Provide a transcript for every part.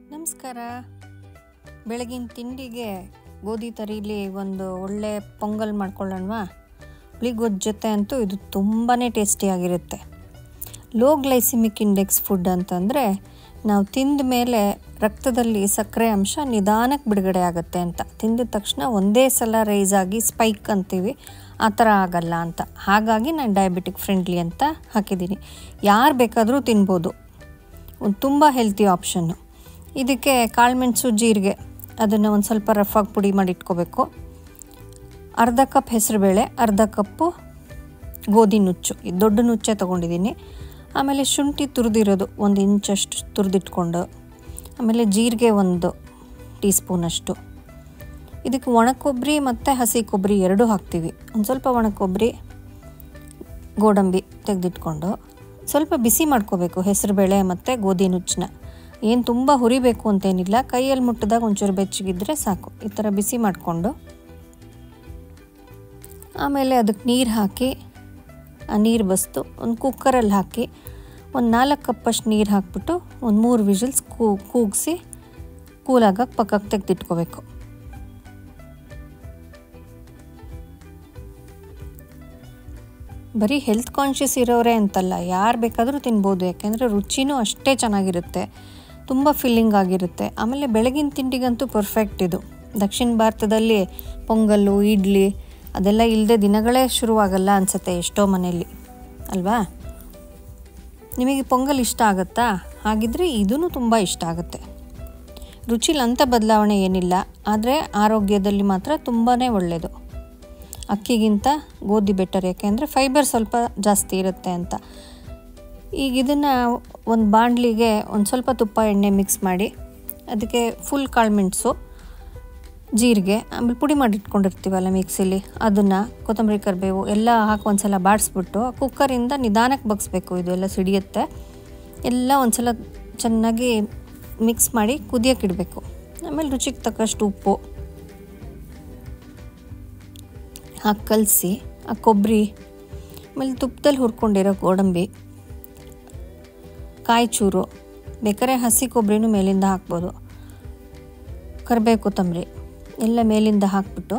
ನಮಸ್ಕಾರ ಬೆಳಗಿನ ತಿಂಡಿಗೆ ಗೋಧಿ ತರೀಲಿ ಒಂದು ಒಳ್ಳೆ ಪೊಂಗಲ್ ಮಾಡ್ಕೊಳ್ಳೋಣವಾ ಹುಳಿಗೊಜ್ಜು ಜೊತೆ ಅಂತೂ ಇದು ತುಂಬಾ ಟೇಸ್ಟಿಯಾಗಿರುತ್ತೆ ಲೋ ಗ್ಲೈಸಿಮಿಕ್ ಇಂಡೆಕ್ಸ್ ಫುಡ್ ಅಂತಂದರೆ ನಾವು ತಿಂದ ಮೇಲೆ ರಕ್ತದಲ್ಲಿ ಸಕ್ಕರೆ ಅಂಶ ನಿಧಾನಕ್ಕೆ ಬಿಡುಗಡೆ ಆಗುತ್ತೆ ಅಂತ ತಿಂದ ತಕ್ಷಣ ಒಂದೇ ಸಲ ರೈಸ್ ಆಗಿ ಸ್ಪೈಕ್ ಅಂತೀವಿ ಆ ಥರ ಆಗಲ್ಲ ಅಂತ ಹಾಗಾಗಿ ನಾನು ಡಯಾಬಿಟಿಕ್ ಫ್ರೆಂಡ್ಲಿ ಅಂತ ಹಾಕಿದ್ದೀನಿ ಯಾರು ಬೇಕಾದರೂ ತಿನ್ಬೋದು ಒಂದು ತುಂಬ ಹೆಲ್ತಿ ಆಪ್ಷನ್ನು ಇದಕ್ಕೆ ಕಾಳುಮೆಣಸು ಜೀರಿಗೆ ಅದನ್ನು ಒಂದು ಸ್ವಲ್ಪ ರಫಾಗಿ ಪುಡಿ ಮಾಡಿ ಇಟ್ಕೋಬೇಕು ಅರ್ಧ ಕಪ್ ಹೆಸರುಬೇಳೆ ಅರ್ಧ ಕಪ್ಪು ಗೋಧಿ ನುಚ್ಚು ಇದು ದೊಡ್ಡ ನುಚ್ಚೇ ತೊಗೊಂಡಿದ್ದೀನಿ ಆಮೇಲೆ ಶುಂಠಿ ತುರಿದಿರೋದು ಒಂದು ಇಂಚಷ್ಟು ತುರಿದಿಟ್ಕೊಂಡು ಆಮೇಲೆ ಜೀರಿಗೆ ಒಂದು ಟೀ ಸ್ಪೂನಷ್ಟು ಇದಕ್ಕೆ ಒಣ ಕೊಬ್ಬರಿ ಮತ್ತು ಹಸಿ ಕೊಬ್ಬರಿ ಎರಡೂ ಹಾಕ್ತೀವಿ ಒಂದು ಸ್ವಲ್ಪ ಒಣ ಕೊಬ್ಬರಿ ಗೋಡಂಬಿ ತೆಗೆದಿಟ್ಕೊಂಡು ಸ್ವಲ್ಪ ಬಿಸಿ ಮಾಡ್ಕೋಬೇಕು ಹೆಸರುಬೇಳೆ ಮತ್ತು ಗೋಧಿ ನುಚ್ಚನ್ನ ಏನು ತುಂಬ ಹುರಿಬೇಕು ಅಂತೇನಿಲ್ಲ ಕೈಯಲ್ಲಿ ಮುಟ್ಟಿದಾಗ ಒಂಚೂರು ಬೆಚ್ಚಗಿದ್ರೆ ಸಾಕು ಈ ಥರ ಬಿಸಿ ಮಾಡಿಕೊಂಡು ಆಮೇಲೆ ಅದಕ್ಕೆ ನೀರು ಹಾಕಿ ಆ ನೀರು ಬಸ್ತು ಒಂದು ಕುಕ್ಕರಲ್ಲಿ ಹಾಕಿ ಒಂದು ನಾಲ್ಕು ಕಪ್ಪಷ್ಟು ನೀರು ಹಾಕ್ಬಿಟ್ಟು ಒಂದು ಮೂರು ವಿಷಲ್ಸ್ ಕೂ ಕೂಗಿಸಿ ಕೂಲಾಗಕ್ಕೆ ಪಕ್ಕಕ್ಕೆ ತೆಗೆದಿಟ್ಕೋಬೇಕು ಬರೀ ಹೆಲ್ತ್ ಕಾನ್ಷಿಯಸ್ ಇರೋರೇ ಅಂತಲ್ಲ ಯಾರು ಬೇಕಾದರೂ ತಿನ್ಬೋದು ಯಾಕೆಂದರೆ ರುಚಿನೂ ಅಷ್ಟೇ ಚೆನ್ನಾಗಿರುತ್ತೆ ತುಂಬ ಫಿಲ್ಲಿಂಗ್ ಆಗಿರುತ್ತೆ ಆಮೇಲೆ ಬೆಳಗಿನ ತಿಂಡಿಗಂತೂ ಪರ್ಫೆಕ್ಟ್ ಇದು ದಕ್ಷಿಣ ಭಾರತದಲ್ಲಿ ಪೊಂಗಲ್ಲು ಇಡ್ಲಿ ಅದೆಲ್ಲ ಇಲ್ಲದೆ ದಿನಗಳೇ ಶುರುವಾಗಲ್ಲ ಅನಿಸುತ್ತೆ ಎಷ್ಟೋ ಮನೆಯಲ್ಲಿ ಅಲ್ವಾ ನಿಮಗೆ ಪೊಂಗಲ್ ಇಷ್ಟ ಆಗುತ್ತಾ ಹಾಗಿದ್ರೆ ಇದೂ ತುಂಬ ಇಷ್ಟ ಆಗುತ್ತೆ ರುಚಿಲಿ ಅಂಥ ಬದಲಾವಣೆ ಏನಿಲ್ಲ ಆದರೆ ಆರೋಗ್ಯದಲ್ಲಿ ಮಾತ್ರ ತುಂಬಾ ಒಳ್ಳೆಯದು ಅಕ್ಕಿಗಿಂತ ಗೋಧಿ ಬೆಟರ್ ಯಾಕೆಂದರೆ ಫೈಬರ್ ಸ್ವಲ್ಪ ಜಾಸ್ತಿ ಇರುತ್ತೆ ಅಂತ ಈಗ ಇದನ್ನು ಒಂದು ಬಾಣಲಿಗೆ ಒಂದು ಸ್ವಲ್ಪ ತುಪ್ಪ ಎಣ್ಣೆ ಮಿಕ್ಸ್ ಮಾಡಿ ಅದಕ್ಕೆ ಫುಲ್ ಕಾಳುಮೆಣಸು ಜೀರಿಗೆ ಆಮೇಲೆ ಪುಡಿ ಮಾಡಿ ಇಟ್ಕೊಂಡಿರ್ತೀವಲ್ಲ ಮಿಕ್ಸಿಲಿ ಅದನ್ನು ಕೊತ್ತಂಬರಿ ಕರಿಬೇವು ಎಲ್ಲ ಹಾಕಿ ಒಂದು ಸಲ ಬಾಡಿಸ್ಬಿಟ್ಟು ಕುಕ್ಕರಿಂದ ನಿಧಾನಕ್ಕೆ ಬಗ್ಸ್ಬೇಕು ಇದು ಎಲ್ಲ ಸಿಡಿಯುತ್ತೆ ಎಲ್ಲ ಒಂದು ಸಲ ಚೆನ್ನಾಗಿ ಮಿಕ್ಸ್ ಮಾಡಿ ಕುದಿಯೋಕೆ ಇಡಬೇಕು ಆಮೇಲೆ ರುಚಿಗೆ ತಕ್ಕಷ್ಟು ಉಪ್ಪು ಹಾಕಿ ಕಲಸಿ ಆ ಕೊಬ್ಬರಿ ಆಮೇಲೆ ತುಪ್ಪದಲ್ಲಿ ಹುರ್ಕೊಂಡಿರೋ ಗೋಡಂಬಿ ಕಾಯಿ ಚೂರು ಬೇಕಾದ್ರೆ ಹಸಿ ಕೊಬ್ಬರಿನೂ ಮೇಲಿಂದ ಹಾಕ್ಬೋದು ಕರಿಬೇವು ಕೊತ್ತಂಬರಿ ಎಲ್ಲ ಮೇಲಿಂದ ಹಾಕ್ಬಿಟ್ಟು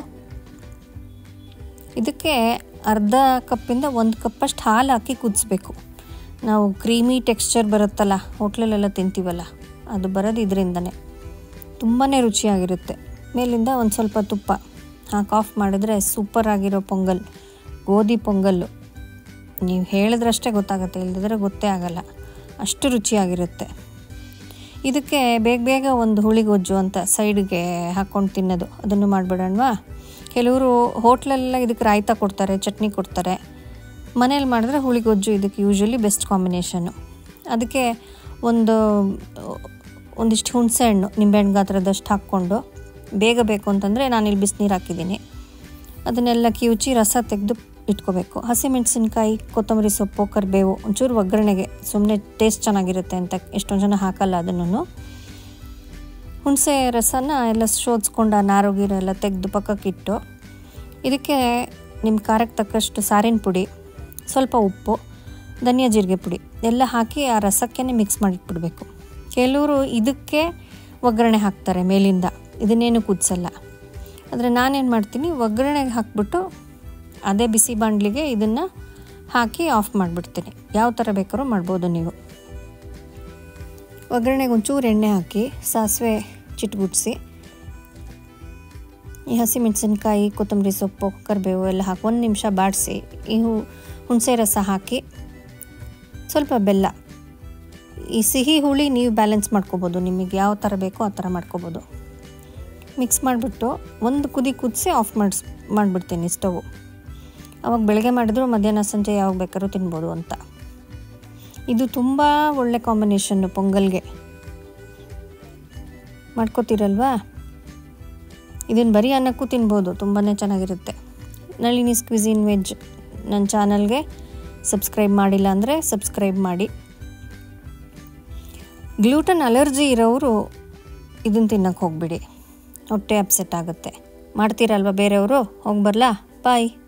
ಇದಕ್ಕೆ ಅರ್ಧ ಕಪ್ಪಿಂದ ಒಂದು ಕಪ್ಪಷ್ಟು ಹಾಲು ಹಾಕಿ ಕುದಿಸ್ಬೇಕು ನಾವು ಕ್ರೀಮಿ ಟೆಕ್ಸ್ಚರ್ ಬರುತ್ತಲ್ಲ ಹೋಟ್ಲಲ್ಲೆಲ್ಲ ತಿಂತೀವಲ್ಲ ಅದು ಬರೋದು ಇದರಿಂದನೇ ತುಂಬಾ ರುಚಿಯಾಗಿರುತ್ತೆ ಮೇಲಿಂದ ಒಂದು ಸ್ವಲ್ಪ ತುಪ್ಪ ಹಾಕಿ ಆಫ್ ಮಾಡಿದ್ರೆ ಸೂಪರ್ ಆಗಿರೋ ಪೊಂಗಲ್ ಗೋಧಿ ಪೊಂಗಲ್ಲು ನೀವು ಹೇಳಿದ್ರಷ್ಟೇ ಗೊತ್ತಾಗುತ್ತೆ ಇಲ್ಲದಿದ್ರೆ ಗೊತ್ತೇ ಆಗಲ್ಲ ಅಷ್ಟು ರುಚಿಯಾಗಿರುತ್ತೆ ಇದಕ್ಕೆ ಬೇಗ ಬೇಗ ಒಂದು ಹುಳಿಗೊಜ್ಜು ಅಂತ ಸೈಡ್ಗೆ ಹಾಕ್ಕೊಂಡು ತಿನ್ನೋದು ಅದನ್ನು ಮಾಡಿಬಿಡೋಣವಾ ಕೆಲವರು ಹೋಟ್ಲೆಲ್ಲ ಇದಕ್ಕೆ ರಾಯ್ತ ಕೊಡ್ತಾರೆ ಚಟ್ನಿ ಕೊಡ್ತಾರೆ ಮನೇಲಿ ಮಾಡಿದ್ರೆ ಹುಳಿಗೊಜ್ಜು ಇದಕ್ಕೆ ಯೂಶ್ವಲಿ ಬೆಸ್ಟ್ ಕಾಂಬಿನೇಷನ್ನು ಅದಕ್ಕೆ ಒಂದು ಒಂದಿಷ್ಟು ಹುಣಸೆ ಹಣ್ಣು ನಿಂಬೆಹಣ್ಣು ಗಾತ್ರದಷ್ಟು ಹಾಕ್ಕೊಂಡು ಬೇಗ ಬೇಕು ಅಂತಂದರೆ ನಾನಿಲ್ಲಿ ಬಿಸಿನೀರು ಹಾಕಿದ್ದೀನಿ ಅದನ್ನೆಲ್ಲ ಕಿವುಚಿ ರಸ ತೆಗೆದು ಇಟ್ಕೋಬೇಕು ಹಸಿಮೆಣಸಿನ್ಕಾಯಿ ಕೊತ್ತಂಬರಿ ಸೊಪ್ಪು ಕರಿಬೇವು ಒಂಚೂರು ಒಗ್ಗರಣೆಗೆ ಸುಮ್ಮನೆ ಟೇಸ್ಟ್ ಚೆನ್ನಾಗಿರುತ್ತೆ ಅಂತ ಎಷ್ಟೊಂದು ಜನ ಹಾಕಲ್ಲ ಅದನ್ನು ಹುಣಸೆ ರಸನ ಎಲ್ಲ ಶೋಧಿಸ್ಕೊಂಡು ಆ ನಾರುಗಿರ ಎಲ್ಲ ತೆಗೆದು ಪಕ್ಕಕ್ಕಿಟ್ಟು ಇದಕ್ಕೆ ನಿಮ್ಮ ಖಾರಕ್ಕೆ ತಕ್ಕಷ್ಟು ಸಾರಿನ ಪುಡಿ ಸ್ವಲ್ಪ ಉಪ್ಪು ಧನಿಯಾ ಜೀರಿಗೆ ಪುಡಿ ಎಲ್ಲ ಹಾಕಿ ಆ ರಸಕ್ಕೆ ಮಿಕ್ಸ್ ಮಾಡಿಟ್ಬಿಡ್ಬೇಕು ಕೆಲವರು ಇದಕ್ಕೆ ಒಗ್ಗರಣೆ ಹಾಕ್ತಾರೆ ಮೇಲಿಂದ ಇದನ್ನೇನು ಕುದಿಸಲ್ಲ ಆದರೆ ನಾನೇನು ಮಾಡ್ತೀನಿ ಒಗ್ಗರಣೆಗೆ ಹಾಕ್ಬಿಟ್ಟು ಅದೇ ಬಿಸಿ ಬಾಣಲಿಗೆ ಇದನ್ನು ಹಾಕಿ ಆಫ್ ಮಾಡಿಬಿಡ್ತೀನಿ ಯಾವ ಥರ ಬೇಕಾದ್ರೂ ಮಾಡ್ಬೋದು ನೀವು ಒಗ್ಗರಣೆಗೆ ಒಂಚೂರು ಎಣ್ಣೆ ಹಾಕಿ ಸಾಸಿವೆ ಚಿಟ್ಗುಡ್ಸಿ ಈ ಹಸಿಮೆಣಸಿನ್ಕಾಯಿ ಕೊತ್ತಂಬರಿ ಸೊಪ್ಪು ಕರಿಬೇವು ಎಲ್ಲ ಹಾಕಿ ಒಂದು ನಿಮಿಷ ಬಾಡಿಸಿ ಈ ಹು ಹುಣಸೆ ರಸ ಹಾಕಿ ಸ್ವಲ್ಪ ಬೆಲ್ಲ ಈ ಸಿಹಿ ಹುಳಿ ನೀವು ಬ್ಯಾಲೆನ್ಸ್ ಮಾಡ್ಕೋಬೋದು ನಿಮಗೆ ಯಾವ ಥರ ಬೇಕೋ ಆ ಥರ ಮಾಡ್ಕೋಬೋದು ಮಿಕ್ಸ್ ಮಾಡಿಬಿಟ್ಟು ಒಂದು ಕುದಿ ಕುದಿಸಿ ಆಫ್ ಮಾಡಿಸ್ ಮಾಡಿಬಿಡ್ತೀನಿ ಸ್ಟವು ಅವಾಗ ಬೆಳಗ್ಗೆ ಮಾಡಿದ್ರು ಮಧ್ಯಾಹ್ನ ಸಂಜೆ ಯಾವಾಗ ಬೇಕಾದ್ರೂ ತಿನ್ಬೋದು ಅಂತ ಇದು ತುಂಬ ಒಳ್ಳೆ ಕಾಂಬಿನೇಷನ್ನು ಪೊಂಗಲ್ಗೆ ಮಾಡ್ಕೋತೀರಲ್ವಾ ಇದನ್ನು ಬರೀ ಅನ್ನಕ್ಕೂ ತಿನ್ಬೋದು ತುಂಬಾ ಚೆನ್ನಾಗಿರುತ್ತೆ ನಳಿನಿ ಸ್ಕ್ವಿಝಿನ್ ವೆಜ್ ನನ್ನ ಚಾನಲ್ಗೆ ಸಬ್ಸ್ಕ್ರೈಬ್ ಮಾಡಿಲ್ಲ ಅಂದರೆ ಸಬ್ಸ್ಕ್ರೈಬ್ ಮಾಡಿ ಗ್ಲೂಟನ್ ಅಲರ್ಜಿ ಇರೋರು ಇದನ್ನು ತಿನ್ನಕ್ಕೆ ಹೋಗ್ಬಿಡಿ ಹೊಟ್ಟೆ ಅಪ್ಸೆಟ್ ಆಗುತ್ತೆ ಮಾಡ್ತೀರಲ್ವ ಬೇರೆಯವರು ಹೋಗಿ ಬರಲಾ ಬಾಯ್